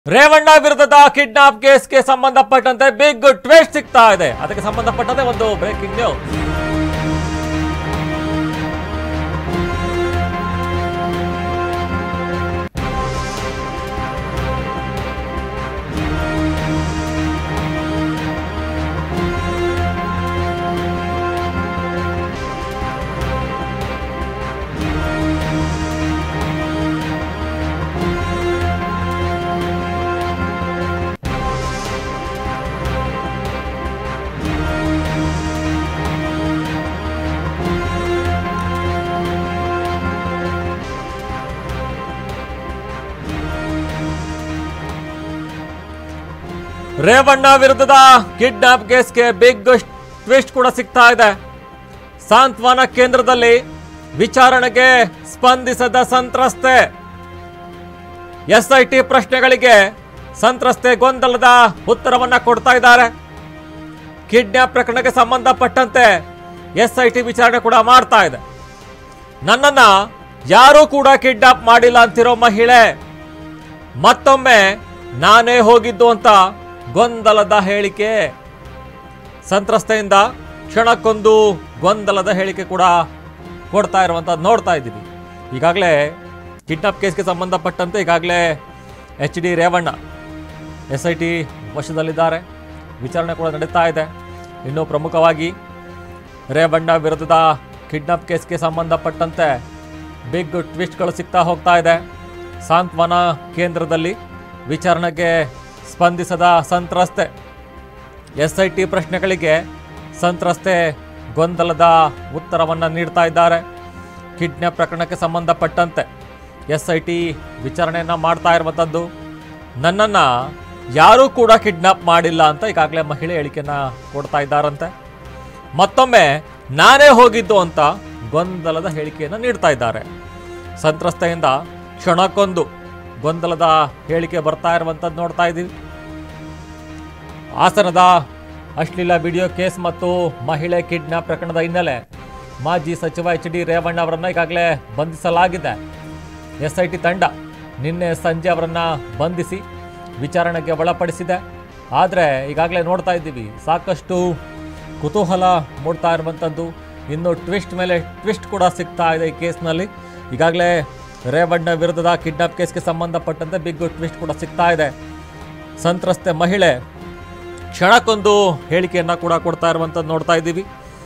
ರೇವಣ್ಣ ವಿರುದ್ಧದ ಕಿಡ್ನಾಪ್ ಕೇಸ್ಗೆ ಸಂಬಂಧಪಟ್ಟಂತೆ ಬಿಗ್ ಟ್ವಿಸ್ಟ್ ಸಿಗ್ತಾ ಇದೆ ಅದಕ್ಕೆ ಸಂಬಂಧಪಟ್ಟಂತೆ ಒಂದು ಬ್ರೇಕಿಂಗ್ ನ್ಯೂಸ್ ರೇವಣ್ಣ ವಿರುದ್ಧದ ಕಿಡ್ನಾಪ್ ಕೇಸ್ಗೆ ಬಿಗ್ ಟ್ವಿಸ್ಟ್ ಕೂಡ ಸಿಗ್ತಾ ಇದೆ ಸಾಂತ್ವನ ಕೇಂದ್ರದಲ್ಲಿ ವಿಚಾರಣೆಗೆ ಸ್ಪಂದಿಸದ ಸಂತ್ರಸ್ತೆ ಎಸ್ಐಟಿ ಪ್ರಶ್ನೆಗಳಿಗೆ ಸಂತ್ರಸ್ತೆ ಗೊಂದಲದ ಉತ್ತರವನ್ನ ಕೊಡ್ತಾ ಇದ್ದಾರೆ ಕಿಡ್ನಾಪ್ ಪ್ರಕರಣಕ್ಕೆ ಸಂಬಂಧಪಟ್ಟಂತೆ ಎಸ್ಐಟಿ ವಿಚಾರಣೆ ಕೂಡ ಮಾಡ್ತಾ ಇದೆ ನನ್ನನ್ನ ಯಾರೂ ಕೂಡ ಕಿಡ್ನಾಪ್ ಮಾಡಿಲ್ಲ ಅಂತಿರೋ ಮಹಿಳೆ ಮತ್ತೊಮ್ಮೆ ನಾನೇ ಹೋಗಿದ್ದು ಅಂತ ಗೊಂದಲದ ಹೇಳಿಕೆ ಸಂತ್ರಸ್ತೆಯಿಂದ ಕ್ಷಣಕ್ಕೊಂದು ಗೊಂದಲದ ಹೇಳಿಕೆ ಕೂಡ ಕೊಡ್ತಾ ಇರುವಂಥದ್ದು ನೋಡ್ತಾ ಇದ್ದೀವಿ ಈಗಾಗಲೇ ಕಿಡ್ನಾಪ್ ಕೇಸ್ಗೆ ಸಂಬಂಧಪಟ್ಟಂತೆ ಈಗಾಗಲೇ H D Revanna S I T ವಶದಲ್ಲಿದ್ದಾರೆ ವಿಚಾರಣೆ ಕೂಡ ನಡೀತಾ ಇದೆ ಇನ್ನು ಪ್ರಮುಖವಾಗಿ ರೇವಣ್ಣ ವಿರುದ್ಧದ ಕಿಡ್ನಾಪ್ ಕೇಸ್ಗೆ ಸಂಬಂಧಪಟ್ಟಂತೆ ಬಿಗ್ ಟ್ವಿಸ್ಟ್ಗಳು ಸಿಗ್ತಾ ಹೋಗ್ತಾ ಇದೆ ಸಾಂತ್ವನ ಕೇಂದ್ರದಲ್ಲಿ ವಿಚಾರಣೆಗೆ ಸ್ಪಂದಿಸದ ಸಂತ್ರಸ್ತೆ ಎಸ್ ಐ ಟಿ ಪ್ರಶ್ನೆಗಳಿಗೆ ಸಂತ್ರಸ್ತೆ ಗೊಂದಲದ ಉತ್ತರವನ್ನು ನೀಡ್ತಾ ಇದ್ದಾರೆ ಕಿಡ್ನಾಪ್ ಪ್ರಕರಣಕ್ಕೆ ಸಂಬಂಧಪಟ್ಟಂತೆ ಎಸ್ ಐ ಟಿ ವಿಚಾರಣೆಯನ್ನು ಮಾಡ್ತಾ ಇರುವಂಥದ್ದು ನನ್ನನ್ನು ಯಾರೂ ಕೂಡ ಕಿಡ್ನಾಪ್ ಮಾಡಿಲ್ಲ ಅಂತ ಈಗಾಗಲೇ ಮಹಿಳೆ ಹೇಳಿಕೆಯನ್ನು ಕೊಡ್ತಾ ಇದ್ದಾರಂತೆ ಮತ್ತೊಮ್ಮೆ ನಾನೇ ಹೋಗಿದ್ದು ಅಂತ ಗೊಂದಲದ ಹೇಳಿಕೆಯನ್ನು ನೀಡ್ತಾ ಇದ್ದಾರೆ ಸಂತ್ರಸ್ತೆಯಿಂದ ಕ್ಷಣಕ್ಕೊಂದು ಗೊಂದಲದ ಹೇಳಿಕೆ ಬರ್ತಾ ಇರುವಂಥದ್ದು ನೋಡ್ತಾ ಇದ್ದೀವಿ ಹಾಸನದ ಅಶ್ಲೀಲ ವಿಡಿಯೋ ಕೇಸ್ ಮತ್ತು ಮಹಿಳೆ ಕಿಡ್ನಾಪ್ ಪ್ರಕರಣದ ಹಿನ್ನೆಲೆ ಮಾಜಿ ಸಚಿವ ಎಚ್ ಡಿ ರೇವಣ್ಣ ಅವರನ್ನು ಈಗಾಗಲೇ ಬಂಧಿಸಲಾಗಿದೆ ಎಸ್ ಐ ಟಿ ತಂಡ ನಿನ್ನೆ ಸಂಜೆ ಅವರನ್ನು ಬಂಧಿಸಿ ವಿಚಾರಣೆಗೆ ಒಳಪಡಿಸಿದೆ ಆದರೆ ಈಗಾಗಲೇ ನೋಡ್ತಾ ಇದ್ದೀವಿ ಸಾಕಷ್ಟು ಕುತೂಹಲ ಮೂಡ್ತಾ ಇರುವಂಥದ್ದು ಇನ್ನು ಟ್ವಿಸ್ಟ್ ಮೇಲೆ ಟ್ವಿಸ್ಟ್ ಕೂಡ ಸಿಗ್ತಾ ಇದೆ ಈ ಕೇಸ್ನಲ್ಲಿ ಈಗಾಗಲೇ ರೇವಣ್ಣ ವಿರುದ್ಧದ ಕಿಡ್ನಾಪ್ ಕೇಸ್ಗೆ ಸಂಬಂಧಪಟ್ಟಂತೆ ಬಿಗ್ ಟ್ವಿಸ್ಟ್ ಕೂಡ ಸಿಗ್ತಾ ಇದೆ ಸಂತ್ರಸ್ತೆ ಮಹಿಳೆ ಕ್ಷಣಕ್ಕೊಂದು ಹೇಳಿಕೆಯನ್ನು ಕೂಡ ಕೊಡ್ತಾ ಇರುವಂಥದ್ದು ನೋಡ್ತಾ ಇದ್ದೀವಿ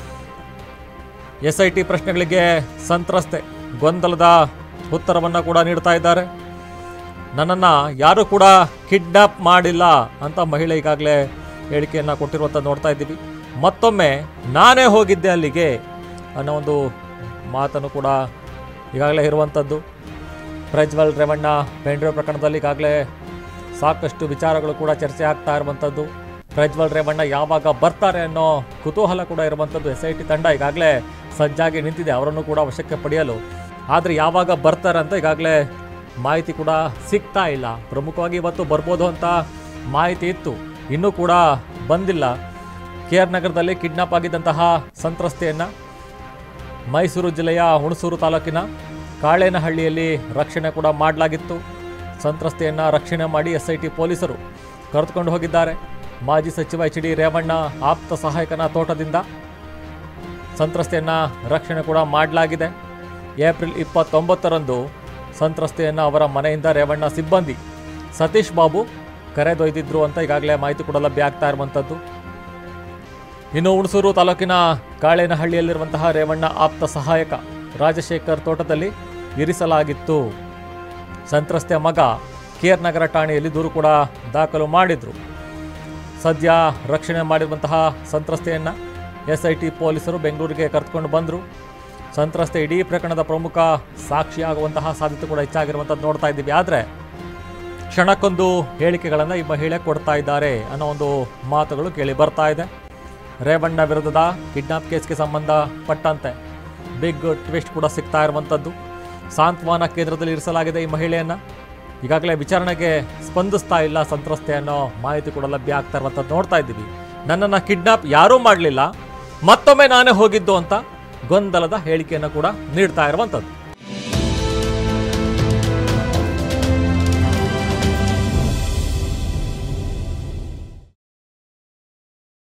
ಎಸ್ ಐ ಟಿ ಪ್ರಶ್ನೆಗಳಿಗೆ ಸಂತ್ರಸ್ತೆ ಗೊಂದಲದ ಉತ್ತರವನ್ನು ಕೂಡ ನೀಡ್ತಾ ಇದ್ದಾರೆ ನನ್ನನ್ನು ಯಾರೂ ಕೂಡ ಕಿಡ್ನಾಪ್ ಮಾಡಿಲ್ಲ ಅಂತ ಮಹಿಳೆ ಈಗಾಗಲೇ ಹೇಳಿಕೆಯನ್ನು ಕೊಟ್ಟಿರುವಂಥದ್ದು ನೋಡ್ತಾ ಇದ್ದೀವಿ ಮತ್ತೊಮ್ಮೆ ನಾನೇ ಹೋಗಿದ್ದೆ ಅಲ್ಲಿಗೆ ಅನ್ನೋ ಒಂದು ಮಾತನ್ನು ಕೂಡ ಈಗಾಗಲೇ ಇರುವಂಥದ್ದು ಪ್ರಜ್ವಲ್ ರೇವಣ್ಣ ಪೆಂಡ್ರೈವ್ ಪ್ರಕರಣದಲ್ಲಿ ಈಗಾಗಲೇ ಸಾಕಷ್ಟು ವಿಚಾರಗಳು ಕೂಡ ಚರ್ಚೆ ಆಗ್ತಾ ಇರುವಂಥದ್ದು ಪ್ರಜ್ವಲ್ ರೇವಣ್ಣ ಯಾವಾಗ ಬರ್ತಾರೆ ಅನ್ನೋ ಕುತೂಹಲ ಕೂಡ ಇರುವಂಥದ್ದು ಎಸ್ ಐ ಟಿ ತಂಡ ಈಗಾಗಲೇ ಸಜ್ಜಾಗಿ ನಿಂತಿದೆ ಅವರನ್ನು ಕೂಡ ವಶಕ್ಕೆ ಪಡೆಯಲು ಆದರೆ ಯಾವಾಗ ಬರ್ತಾರೆ ಅಂತ ಈಗಾಗಲೇ ಮಾಹಿತಿ ಕೂಡ ಸಿಗ್ತಾ ಇಲ್ಲ ಪ್ರಮುಖವಾಗಿ ಇವತ್ತು ಬರ್ಬೋದು ಅಂತ ಮಾಹಿತಿ ಇತ್ತು ಇನ್ನೂ ಕೂಡ ಬಂದಿಲ್ಲ ಕೆ ಆರ್ ನಗರದಲ್ಲಿ ಕಿಡ್ನಾಪ್ ಆಗಿದ್ದಂತಹ ಸಂತ್ರಸ್ತೆಯನ್ನು ಮೈಸೂರು ಜಿಲ್ಲೆಯ ಹುಣಸೂರು ತಾಲೂಕಿನ ಕಾಳೇನಹಳ್ಳಿಯಲ್ಲಿ ರಕ್ಷಣೆ ಕೂಡ ಮಾಡಲಾಗಿತ್ತು ಸಂತ್ರಸ್ತೆಯನ್ನು ರಕ್ಷಣೆ ಮಾಡಿ ಎಸ್ ಐ ಟಿ ಪೊಲೀಸರು ಕರೆದುಕೊಂಡು ಹೋಗಿದ್ದಾರೆ ಮಾಜಿ ಸಚಿವ ಎಚ್ ಡಿ ರೇವಣ್ಣ ಆಪ್ತ ಸಹಾಯಕನ ತೋಟದಿಂದ ಸಂತ್ರಸ್ತೆಯನ್ನು ರಕ್ಷಣೆ ಕೂಡ ಮಾಡಲಾಗಿದೆ ಏಪ್ರಿಲ್ ಇಪ್ಪತ್ತೊಂಬತ್ತರಂದು ಸಂತ್ರಸ್ತೆಯನ್ನು ಅವರ ಮನೆಯಿಂದ ರೇವಣ್ಣ ಸಿಬ್ಬಂದಿ ಸತೀಶ್ ಬಾಬು ಕರೆದೊಯ್ದಿದ್ರು ಅಂತ ಈಗಾಗಲೇ ಮಾಹಿತಿ ಕೂಡ ಲಭ್ಯ ಆಗ್ತಾ ಇರುವಂಥದ್ದು ಇನ್ನು ಹುಣಸೂರು ತಾಲೂಕಿನ ಕಾಳೇನಹಳ್ಳಿಯಲ್ಲಿರುವಂತಹ ರೇವಣ್ಣ ಆಪ್ತ ಸಹಾಯಕ ರಾಜಶೇಖರ್ ತೋಟದಲ್ಲಿ ಇರಿಸಲಾಗಿತ್ತು ಸಂತ್ರಸ್ತೆಯ ಮಗ ಕೇರ್ ನಗರ ಠಾಣೆಯಲ್ಲಿ ದೂರು ಕೂಡ ದಾಖಲು ಮಾಡಿದ್ರು ಸದ್ಯ ರಕ್ಷಣೆ ಮಾಡಿರುವಂತಹ ಸಂತ್ರಸ್ತೆಯನ್ನು ಎಸ್ ಐ ಟಿ ಪೊಲೀಸರು ಬೆಂಗಳೂರಿಗೆ ಕರೆದುಕೊಂಡು ಬಂದರು ಸಂತ್ರಸ್ತೆ ಇಡೀ ಪ್ರಕರಣದ ಪ್ರಮುಖ ಸಾಕ್ಷಿಯಾಗುವಂತಹ ಸಾಧ್ಯತೆ ಕೂಡ ಹೆಚ್ಚಾಗಿರುವಂಥದ್ದು ನೋಡ್ತಾ ಇದ್ದೀವಿ ಆದರೆ ಕ್ಷಣಕ್ಕೊಂದು ಹೇಳಿಕೆಗಳನ್ನು ಈ ಮಹಿಳೆ ಕೊಡ್ತಾ ಇದ್ದಾರೆ ಅನ್ನೋ ಒಂದು ಮಾತುಗಳು ಕೇಳಿ ಬರ್ತಾ ಇದೆ ರೇವಣ್ಣ ವಿರುದ್ಧದ ಕಿಡ್ನಾಪ್ ಕೇಸ್ಗೆ ಸಂಬಂಧಪಟ್ಟಂತೆ ಬಿಗ್ ಟ್ವಿಸ್ಟ್ ಕೂಡ ಸಿಗ್ತಾ ಇರುವಂಥದ್ದು ಸಾಂತ್ವನ ಕೇಂದ್ರದಲ್ಲಿ ಇರಿಸಲಾಗಿದೆ ಈ ಮಹಿಳೆಯನ್ನು ಈಗಾಗಲೇ ವಿಚಾರಣೆಗೆ ಸ್ಪಂದಿಸ್ತಾ ಇಲ್ಲ ಸಂತ್ರಸ್ತೆ ಅನ್ನೋ ಮಾಹಿತಿ ಕೂಡ ಲಭ್ಯ ಆಗ್ತಾ ಇರುವಂಥದ್ದು ನೋಡ್ತಾ ಇದ್ದೀವಿ ನನ್ನನ್ನು ಕಿಡ್ನಾಪ್ ಯಾರೂ ಮಾಡಲಿಲ್ಲ ಮತ್ತೊಮ್ಮೆ ನಾನೇ ಹೋಗಿದ್ದು ಅಂತ ಗೊಂದಲದ ಹೇಳಿಕೆಯನ್ನು ಕೂಡ ನೀಡ್ತಾ ಇರುವಂಥದ್ದು